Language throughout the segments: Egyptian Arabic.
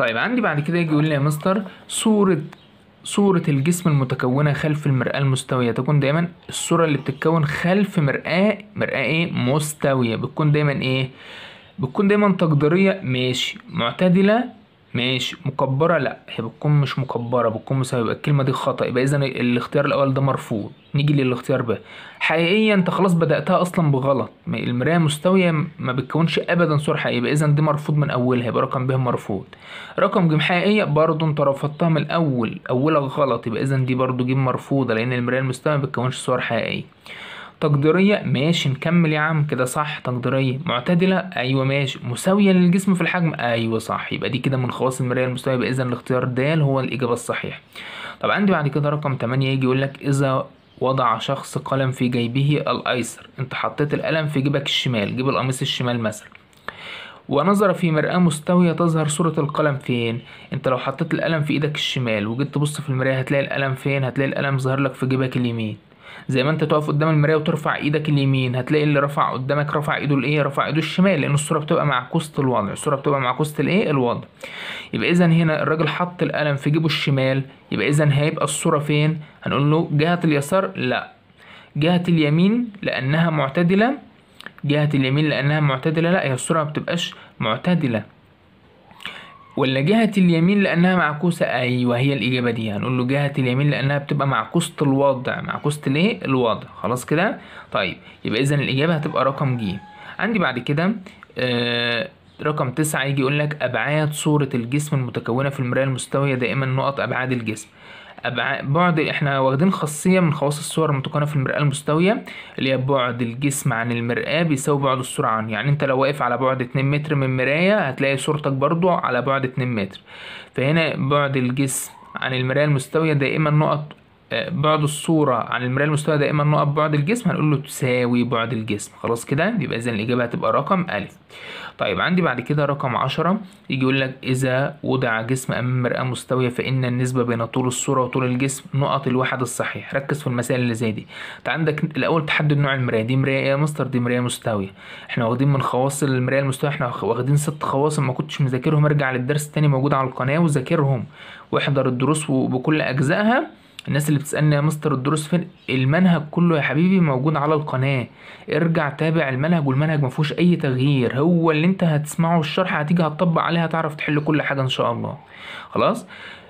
طيب عندي بعد كده يجي يقول لي يا مستر صورة صورة الجسم المتكونة خلف المرآة المستوية تكون دايما الصورة اللي بتتكون خلف مرآة مرآة ايه مستوية بتكون دايما ايه بتكون دايما تقديرية ماشي معتدلة ماشي مكبرة لا هي بتكون مش مكبرة بتكون مساوية يبقى الكلمة دي خطأ يبقى إذا الاختيار الأول ده مرفوض نيجي للاختيار ب حقيقيا أنت خلاص بدأتها أصلا بغلط ما المراية مستوية ما بتكونش أبدا صورة حقيقية يبقى إذا دي مرفوض من أولها يبقى رقم ب مرفوض رقم ج حقيقية برضه أنت رفضتها من الأول أولك غلط يبقى إذا دي برضه ج مرفوضة لأن المراية المستوية ما بتكونش صور حقيقية تقديرية ماشي نكمل يا عم كده صح تقديرية معتدلة أيوة ماشي مساوية للجسم في الحجم أيوة صح يبقى دي كده من خواص المراية المستوية يبقى إذا الاختيار د هو الإجابة الصحيحة طب عندي بعد كده رقم 8 يجي يقول لك إذا وضع شخص قلم في جيبه الأيسر أنت حطيت القلم في جيبك الشمال جيب القميص الشمال مثلا ونظر في مرآة مستوية تظهر صورة القلم فين انت لو حطيت القلم في ايدك الشمال وجيت تبص في المراية هتلاقي القلم فين هتلاقي القلم ظاهر لك في جيبك اليمين زي ما انت تقف قدام المرايه وترفع ايدك اليمين هتلاقي اللي رفع قدامك رفع ايده الايه رفع ايده الشمال لان الصوره بتبقى معكوسه الوضع الصوره بتبقى معكوسه الايه الوضع يبقى اذا هنا الراجل حط القلم في جيبه الشمال يبقى اذا هيبقى الصوره فين هنقول له جهه اليسار لا جهه اليمين لانها معتدله جهه اليمين لانها معتدله لا هي الصوره ما بتبقاش معتدله ولا جهة اليمين لأنها معكوسة أيوة هي الإجابة دي هنقول له جهة اليمين لأنها بتبقى معكوسة الوضع معكوسة الإيه الوضع خلاص كده طيب يبقى إذا الإجابة هتبقى رقم ج عندي بعد كده آه رقم تسعة يجي يقول لك أبعاد صورة الجسم المتكونة في المراية المستوية دائما نقط أبعاد الجسم أبعاد بعد احنا واخدين خاصية من خواص الصور المتكونة في المرآة المستوية اللي هي بعد الجسم عن المرآة بيساوي بعد الصورة عنه يعني انت لو واقف على بعد 2 متر من مراية هتلاقي صورتك برضو على بعد 2 متر فهنا بعد الجسم عن المراية المستوية دائما نقط بعد الصورة عن المراية المستوية دائما نقط بعد الجسم هنقول له تساوي بعد الجسم خلاص كده يبقى إذا الإجابة هتبقى رقم ألف طيب عندي بعد كده رقم عشرة يجي يقول لك إذا وضع جسم أمام مرآة مستوية فإن النسبة بين طول الصورة وطول الجسم نقط الواحد الصحيح ركز في المسائل اللي زي دي أنت عندك الأول تحدد نوع المراية دي مراية إيه يا مستر دي مراية مستوية إحنا واخدين من خواص المراية المستوية إحنا واخدين ست خواص ما كنتش مذاكرهم ارجع للدرس التاني موجود على القناة وذاكرهم واحضر الدروس بكل أجزائها الناس اللي بتسألني يا مستر الدروس فين المنهج كله يا حبيبي موجود على القناة ارجع تابع المنهج والمنهج مفيهوش اي تغيير هو اللي انت هتسمعه الشرح هتيجي هتطبق عليه هتعرف تحل كل حاجة ان شاء الله خلاص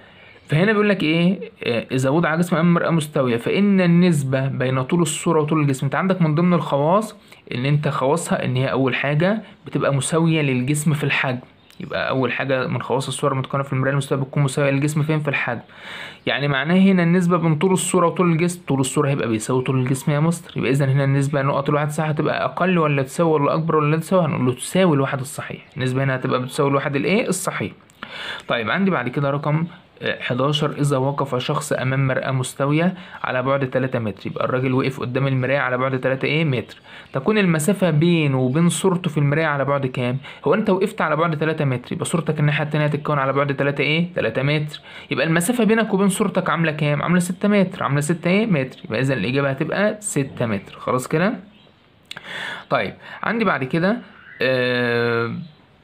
فهنا بيقول لك ايه اذا وضع جسم امام مرآة مستوية فان النسبة بين طول الصورة وطول الجسم انت عندك من ضمن الخواص ان انت خواصها ان هي اول حاجة بتبقى مساوية للجسم في الحجم يبقى اول حاجه من خواص الصوره المتكونه في المرايه المستويه بتكون مساويه للجسم فين في الحجم يعني معناه هنا النسبه بين طول الصوره وطول الجسم طول الصوره هيبقى بيساوي طول الجسم يا مستر يبقى اذا هنا النسبه نقط الواحد صح هتبقى اقل ولا تساوي ولا اكبر ولا تساوي هنقول له تساوي الواحد الصحيح النسبه هنا هتبقى بتساوي الواحد الايه الصحيح طيب عندي بعد كده رقم 11 إذا وقف شخص أمام مرآة مستوية على بعد 3 متر يبقى الراجل وقف قدام المراية على بعد 3 إيه متر تكون المسافة بينه وبين صورته في المراية على بعد كام؟ هو أنت وقفت على بعد 3 متر يبقى صورتك الناحية التانية هتتكون على بعد 3 إيه؟ 3 متر يبقى المسافة بينك وبين صورتك عاملة كام؟ عاملة 6 متر عاملة 6 إيه متر يبقى إذا الإجابة هتبقى 6 متر خلاص كده؟ طيب عندي بعد كده آه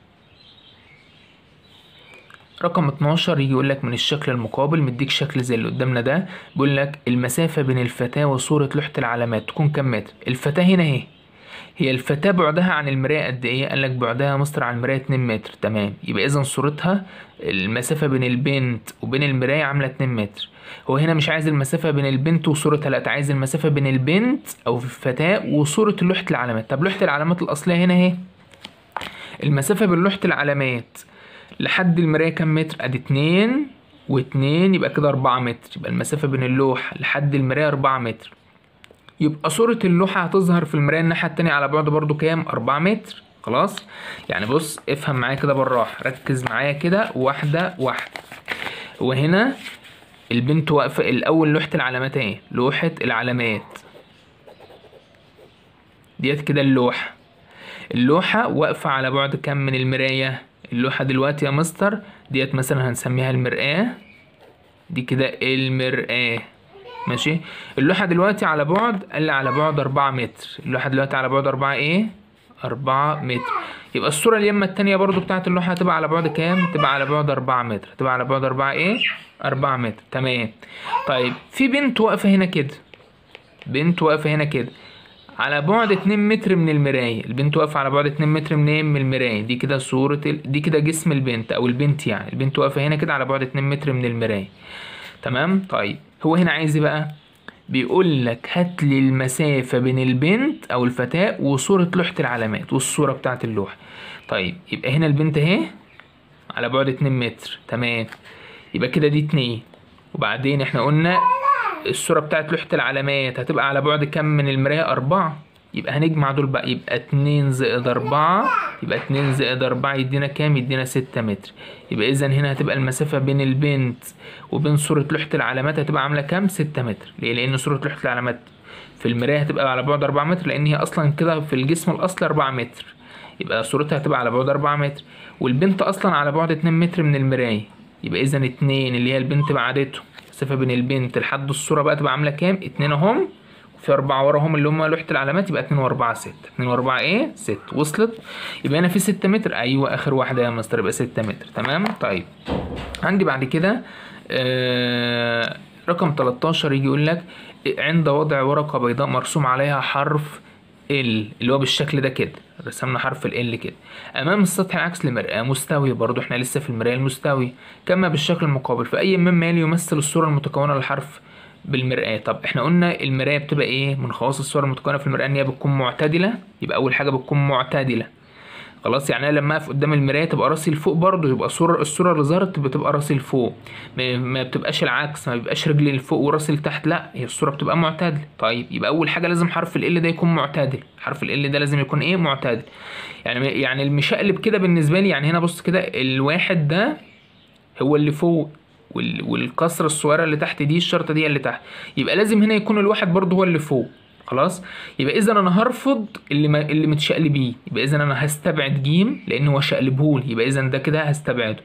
رقم 12 يجي يقول لك من الشكل المقابل مديك شكل زي اللي قدامنا ده بيقول لك المسافة بين الفتاة وصورة لوحة العلامات تكون كام متر الفتاة هنا اهي هي الفتاة بعدها عن المراية قد ايه قال لك بعدها مستر عن المراية 2 متر تمام يبقى اذا صورتها المسافة بين البنت وبين المراية عاملة 2 متر هو هنا مش عايز المسافة بين البنت وصورتها لا عايز المسافة بين البنت او الفتاة وصورة لوحة العلامات طب لوحة العلامات الأصلية هنا اهي المسافة بين لوحة العلامات لحد المراية كام متر؟ ادي اتنين واتنين يبقى كده أربعة متر يبقى المسافة بين اللوحة لحد المراية أربعة متر يبقى صورة اللوحة هتظهر في المراية الناحية التانية على بعد برضو كام؟ أربعة متر خلاص؟ يعني بص افهم معايا كده بالراحة ركز معايا كده واحدة واحدة وهنا البنت واقفة الأول لوحة العلامات اهي لوحة العلامات ديت كده اللوحة اللوحة واقفة على بعد كام من المراية؟ اللوحة دلوقتي يا مستر ديت مثلا هنسميها المرآة دي كده المرآة ماشي اللوحة دلوقتي على بعد قال لي على بعد أربعة متر اللوحة دلوقتي على بعد أربعة إيه أربعة متر يبقى الصورة اليمة التانية برضو بتاعت اللوحة هتبقى على بعد كام؟ تبقى على بعد أربعة متر تبقى على بعد أربعة إيه؟ أربعة متر تمام طيب في بنت واقفة هنا كده بنت واقفة هنا كده على بعد اتنين متر من المراية البنت واقفة على بعد اتنين متر منين من المراية دي كده صورة ال... دي كده جسم البنت أو البنت يعني البنت واقفة هنا كده على بعد اتنين متر من المراية تمام طيب هو هنا عايز ايه بقى بيقول لك هات لي المسافة بين البنت أو الفتاة وصورة لوحة العلامات والصورة بتاعة اللوحة طيب يبقى هنا البنت اهي على بعد اتنين متر تمام يبقى كده دي اتنين وبعدين احنا قلنا الصورة بتاعت لوحة العلامات هتبقى على بعد كام من المراية أربعة يبقى هنجمع دول بقى يبقى اتنين زائد أربعة يبقى اتنين زائد أربعة يدينا كام يدينا ستة متر يبقى إذا هنا هتبقى المسافة بين البنت وبين صورة لوحة العلامات هتبقى عاملة كام ستة متر ليه لأن صورة لوحة العلامات في المراية هتبقى على بعد أربعة متر لأن هي أصلا كده في الجسم الأصلي أربعة متر يبقى صورتها هتبقى على بعد أربعة متر والبنت أصلا على بعد اتنين متر من المراية يبقى إذا اتنين اللي هي البنت بعدته المسافة بين البنت لحد الصورة بقى تبقى عاملة كام؟ اتنين اهم وفي أربعة وراهم اللي هم لوحة العلامات يبقى اتنين وأربعة ستة اتنين وأربعة إيه؟ ست وصلت؟ يبقى هنا في ستة متر أيوة آخر واحدة يا مستر يبقى ستة متر تمام؟ طيب عندي بعد كده آه رقم 13 يجي يقول لك عند وضع ورقة بيضاء مرسوم عليها حرف ال اللي هو بالشكل ده كده رسمنا حرف ال كده امام السطح العكس لمرآة مستوية برضو احنا لسه في المراية المستوية كما بالشكل المقابل فأي مما يلي يمثل الصورة المتكونة للحرف بالمرآة طب احنا قلنا المراية بتبقى ايه من خواص الصورة المتكونة في المرآة ان هي بتكون معتدلة يبقى اول حاجة بتكون معتدلة خلاص يعني انا لما اقف قدام المرايه تبقى راسي لفوق برضه يبقى الصوره الصوره اللي ظهرت بتبقى راسي لفوق ما, ما بتبقاش العكس ما بيبقاش رجلي لفوق وراسي لتحت لا هي الصوره بتبقى معتدله طيب يبقى اول حاجه لازم حرف ال ده يكون معتدل حرف ال ده لازم يكون ايه معتدل يعني يعني المشقلب كده بالنسبه لي يعني هنا بص كده الواحد ده هو اللي فوق وال... والكسره الصغيره اللي تحت دي الشرطه دي اللي تحت يبقى لازم هنا يكون الواحد برضه هو اللي فوق خلاص يبقى اذا انا هرفض اللي ما اللي متشقلبيه يبقى اذا انا هستبعد جيم لان هو شقلبهولي يبقى اذا ده كده هستبعده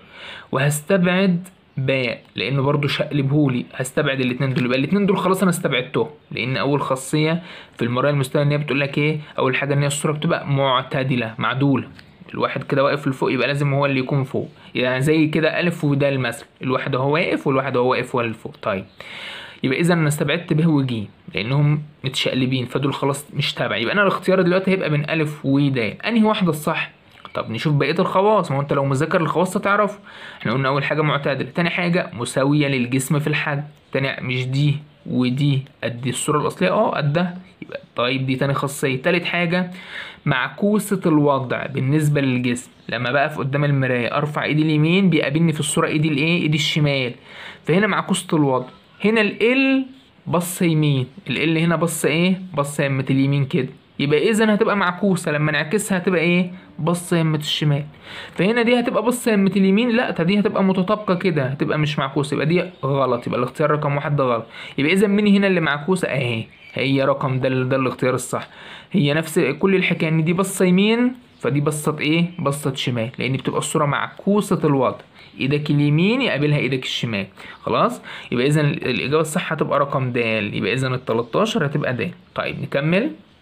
وهستبعد باء لانه برضو شقلبهولي هستبعد الاثنين دول يبقى الاثنين دول خلاص انا استبعدتهم لان اول خاصيه في المرايه المستويه ان هي بتقول لك ايه اول حاجه ان هي الصوره بتبقى معتدله معدوله الواحد كده واقف لفوق يبقى لازم هو اللي يكون فوق يعني زي كده الف وده المثل الواحد هو واقف والواحد هو واقف هو اللي فوق طيب يبقى اذا انا استبعدت ب وج لانهم متشقلبين فدول خلاص مش تابع يبقى انا الاختيار دلوقتي هيبقى بين الف ود انهي واحده الصح طب نشوف بقيه الخواص ما هو انت لو مذاكر الخواص هتعرف احنا قلنا اول حاجه معتدله تاني حاجه مساويه للجسم في الحجم تاني مش دي ودي قد الصوره الاصليه اه قدها يبقى طيب دي تاني خاصيه تالت حاجه معكوسه الوضع بالنسبه للجسم لما بقف قدام المرايه ارفع ايدي اليمين بيقابلني في الصوره ايدي الايه ايدي الشمال فهنا معكوسه الوضع هنا ال بص يمين ال هنا بص ايه بص يمة اليمين كده يبقى اذا هتبقى معكوسه لما نعكسها هتبقى ايه بص يمة الشمال فهنا دي هتبقى بص يمة اليمين لا دي هتبقى متطابقه كده هتبقى مش معكوسه يبقى دي غلط يبقى الاختيار رقم واحد ده غلط يبقى اذا مين هنا اللي معكوسه اهي هي رقم ده ده الاختيار الصح هي نفس كل الحكايه ان دي بصه يمين فدي بصت ايه بصت شمال لان بتبقى الصوره معكوسه الوضع ايدك اليمين يقابلها ايدك الشمال خلاص يبقى اذا الاجابه الصح هتبقى رقم د يبقى اذا ال 13 هتبقى د طيب نكمل